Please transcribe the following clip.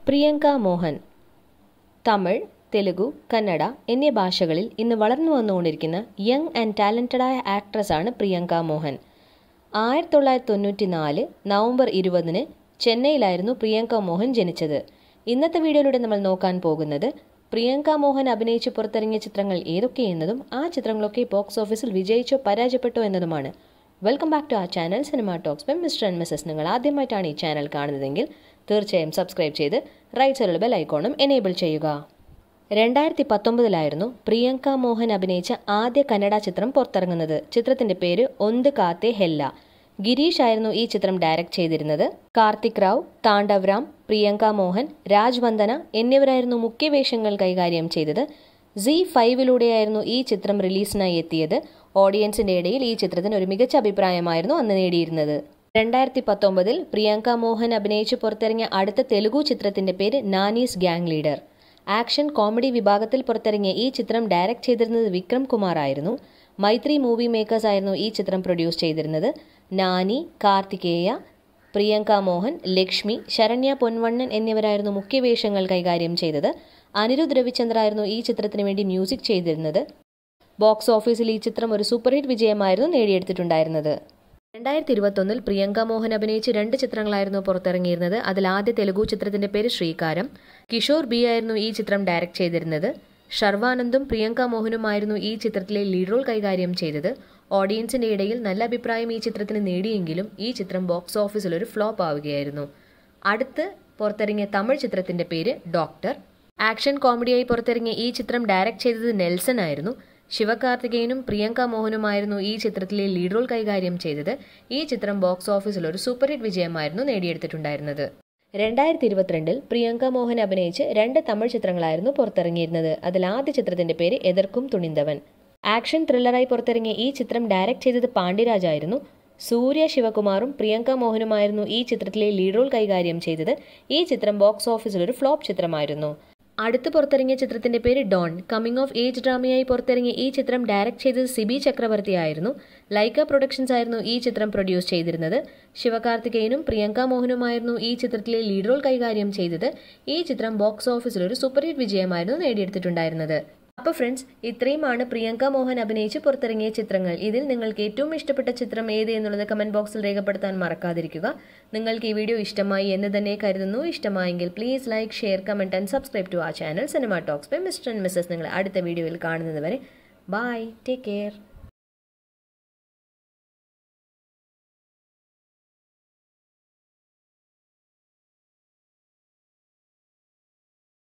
പ്രിയങ്ക മോഹൻ തമിഴ് തെലുഗു കന്നഡ എന്നീ ഭാഷകളിൽ ഇന്ന് വളർന്നു വന്നുകൊണ്ടിരിക്കുന്ന യങ് ആൻഡ് ടാലൻറ്റഡായ ആക്ട്രസ്സാണ് പ്രിയങ്ക മോഹൻ ആയിരത്തി തൊള്ളായിരത്തി തൊണ്ണൂറ്റി നാല് നവംബർ ഇരുപതിന് ചെന്നൈയിലായിരുന്നു പ്രിയങ്ക മോഹൻ ജനിച്ചത് ഇന്നത്തെ വീഡിയോയിലൂടെ നമ്മൾ നോക്കാൻ പോകുന്നത് പ്രിയങ്ക മോഹൻ അഭിനയിച്ച് പുറത്തിറങ്ങിയ ചിത്രങ്ങൾ ഏതൊക്കെയെന്നതും ആ ചിത്രങ്ങളൊക്കെ ബോക്സ് ഓഫീസിൽ വിജയിച്ചോ പരാജയപ്പെട്ടോ എന്നതുമാണ് വെൽക്കം ബാക്ക് ടു ആ channel cinema talks by mister and missus നിങ്ങൾ ആദ്യമായിട്ടാണ് ഈ ചാനൽ കാണുന്നതെങ്കിൽ തീർച്ചയായും സബ്സ്ക്രൈബ് ചെയ്ത് റൈറ്റ് സൈഡിലുള്ള ബെൽ ഐക്കോണും എനേബിൾ ചെയ്യുക രണ്ടായിരത്തി പത്തൊമ്പതിലായിരുന്നു പ്രിയങ്ക മോഹൻ അഭിനയിച്ച ആദ്യ കന്നഡ ചിത്രം പുറത്തിറങ്ങുന്നത് ചിത്രത്തിന്റെ പേര് ഒന്ത് കാത്തെ ഹെല്ല ഗിരീഷ് ആയിരുന്നു ഈ ചിത്രം ഡയറക്ട് ചെയ്തിരുന്നത് കാർത്തിക് റാവ് താണ്ഡവ് റാം പ്രിയങ്ക മോഹൻ രാജ്വന്ദന എന്നിവരായിരുന്നു മുഖ്യവേഷങ്ങൾ കൈകാര്യം ചെയ്തത് സി ഫൈവിലൂടെയായിരുന്നു ഈ ചിത്രം റിലീസിനായി എത്തിയത് ഓഡിയൻസിന്റെ ഇടയിൽ ഈ ചിത്രത്തിന് ഒരു മികച്ച അഭിപ്രായമായിരുന്നു അന്ന് നേടിയിരുന്നത് രണ്ടായിരത്തി പത്തൊമ്പതിൽ പ്രിയങ്ക മോഹൻ അഭിനയിച്ച് പുറത്തിറങ്ങിയ അടുത്ത തെലുഗു ചിത്രത്തിന്റെ പേര് Nani's gang leader action comedy വിഭാഗത്തിൽ പുറത്തിറങ്ങിയ ഈ ചിത്രം ഡയറക്ട് ചെയ്തിരുന്നത് വിക്രം കുമാർ ആയിരുന്നു മൈത്രി മൂവി മേക്കേഴ്സ് ആയിരുന്നു ഈ ചിത്രം പ്രൊഡ്യൂസ് ചെയ്തിരുന്നത് നാനി കാർത്തികേയ പ്രിയങ്ക മോഹൻ ലക്ഷ്മി ശരണ്യ പൊൻവണ്ണൻ എന്നിവരായിരുന്നു മുഖ്യവേഷങ്ങൾ കൈകാര്യം ചെയ്തത് അനിരുദ്ധ് രവിചന്ദ്ര ആയിരുന്നു ഈ ചിത്രത്തിന് വേണ്ടി മ്യൂസിക് ചെയ്തിരുന്നത് ബോക്സ് ഓഫീസിൽ ഈ ചിത്രം ഒരു സൂപ്പർ ഹിറ്റ് വിജയമായിരുന്നു നേടിയെടുത്തിട്ടുണ്ടായിരുന്നത് രണ്ടായിരത്തി ഇരുപത്തൊന്നിൽ പ്രിയങ്ക മോഹൻ അഭിനയിച്ച് രണ്ട് ചിത്രങ്ങളായിരുന്നു പുറത്തിറങ്ങിയിരുന്നത് അതിൽ ആദ്യ തെലുഗു ചിത്രത്തിന്റെ പേര് ശ്രീകാരം കിഷോർ ബി ആയിരുന്നു ഈ ചിത്രം ഡയറക്ട് ചെയ്തിരുന്നത് ഷർവാനന്ദും പ്രിയങ്ക മോഹനുമായിരുന്നു ഈ ചിത്രത്തിലെ ലീഡ് റോൾ കൈകാര്യം ചെയ്തത് ഓഡിയൻസിന്റെ ഇടയിൽ നല്ല അഭിപ്രായം ഈ ചിത്രത്തിന് നേടിയെങ്കിലും ഈ ചിത്രം ബോക്സ് ഓഫീസിൽ ഒരു ഫ്ലോപ്പ് ആവുകയായിരുന്നു അടുത്ത് പുറത്തിറങ്ങിയ തമിഴ് ചിത്രത്തിന്റെ പേര് ഡോക്ടർ ആക്ഷൻ കോമഡിയായി പുറത്തിറങ്ങിയ ഈ ചിത്രം ഡയറക്ട് ചെയ്തത് നെൽസൺ ആയിരുന്നു ശിവകാർത്തികേയനും പ്രിയങ്ക മോഹനുമായിരുന്നു ഈ ചിത്രത്തിലെ ലീഡ് റോൾ കൈകാര്യം ചെയ്തത് ഈ ചിത്രം ബോക്സ് ഓഫീസിൽ ഒരു സൂപ്പർ ഹിറ്റ് വിജയമായിരുന്നു നേടിയെടുത്തിട്ടുണ്ടായിരുന്നത് രണ്ടായിരത്തി ഇരുപത്തിരണ്ടിൽ പ്രിയങ്ക മോഹൻ അഭിനയിച്ച് രണ്ട് തമിഴ് ചിത്രങ്ങളായിരുന്നു പുറത്തിറങ്ങിയിരുന്നത് അതിൽ ആദ്യ ചിത്രത്തിന്റെ പേര് എതിർക്കും തുണിന്തവൻ ആക്ഷൻ ത്രില്ലറായി പുറത്തിറങ്ങിയ ഈ ചിത്രം ഡയറക്ട് ചെയ്തത് പാണ്ഡ്യരാജ് ആയിരുന്നു സൂര്യ ശിവകുമാറും പ്രിയങ്ക മോഹനുമായിരുന്നു ഈ ചിത്രത്തിലെ ലീഡ് റോൾ കൈകാര്യം ചെയ്തത് ഈ ചിത്രം ബോക്സ് ഓഫീസിൽ ഒരു ഫ്ലോപ്പ് ചിത്രമായിരുന്നു അടുത്ത് പുറത്തിറങ്ങിയ ചിത്രത്തിന്റെ പേര് ഡോൺ കമ്മിങ് ഓഫ് ഏജ് ഡ്രാമയായി പുറത്തിറങ്ങിയ ഈ ചിത്രം ഡയറക്ട് ചെയ്തത് സിബി ചക്രവർത്തി ആയിരുന്നു ലൈക്ക പ്രൊഡക്ഷൻസ് ആയിരുന്നു ഈ ചിത്രം പ്രൊഡ്യൂസ് ചെയ്തിരുന്നത് ശിവകാർത്തികേയനും പ്രിയങ്ക മോഹനുമായിരുന്നു ഈ ചിത്രത്തിലെ ലീഡ് റോൾ കൈകാര്യം ചെയ്തത് ഈ ചിത്രം ബോക്സ് ഓഫീസിൽ ഒരു സൂപ്പർ ഹിറ്റ് വിജയമായിരുന്നു നേടിയെടുത്തിട്ടുണ്ടായിരുന്നത് അപ്പോൾ ഫ്രണ്ട്സ് ഇത്രയുമാണ് പ്രിയങ്ക മോഹൻ അഭിനയിച്ച് പുറത്തിറങ്ങിയ ചിത്രങ്ങൾ ഇതിൽ നിങ്ങൾക്ക് ഏറ്റവും ഇഷ്ടപ്പെട്ട ചിത്രം ഏത് എന്നുള്ളത് കമന്റ് ബോക്സിൽ രേഖപ്പെടുത്താൻ മറക്കാതിരിക്കുക നിങ്ങൾക്ക് ഈ വീഡിയോ ഇഷ്ടമായി എന്ന് തന്നെ കരുതുന്നു ഇഷ്ടമായെങ്കിൽ please like share comment and subscribe to ആ channel cinema talks by mister and missus നിങ്ങൾ അടുത്ത വീഡിയോയിൽ കാണുന്നത് വരെ ബൈ ടേക്ക് കെയർ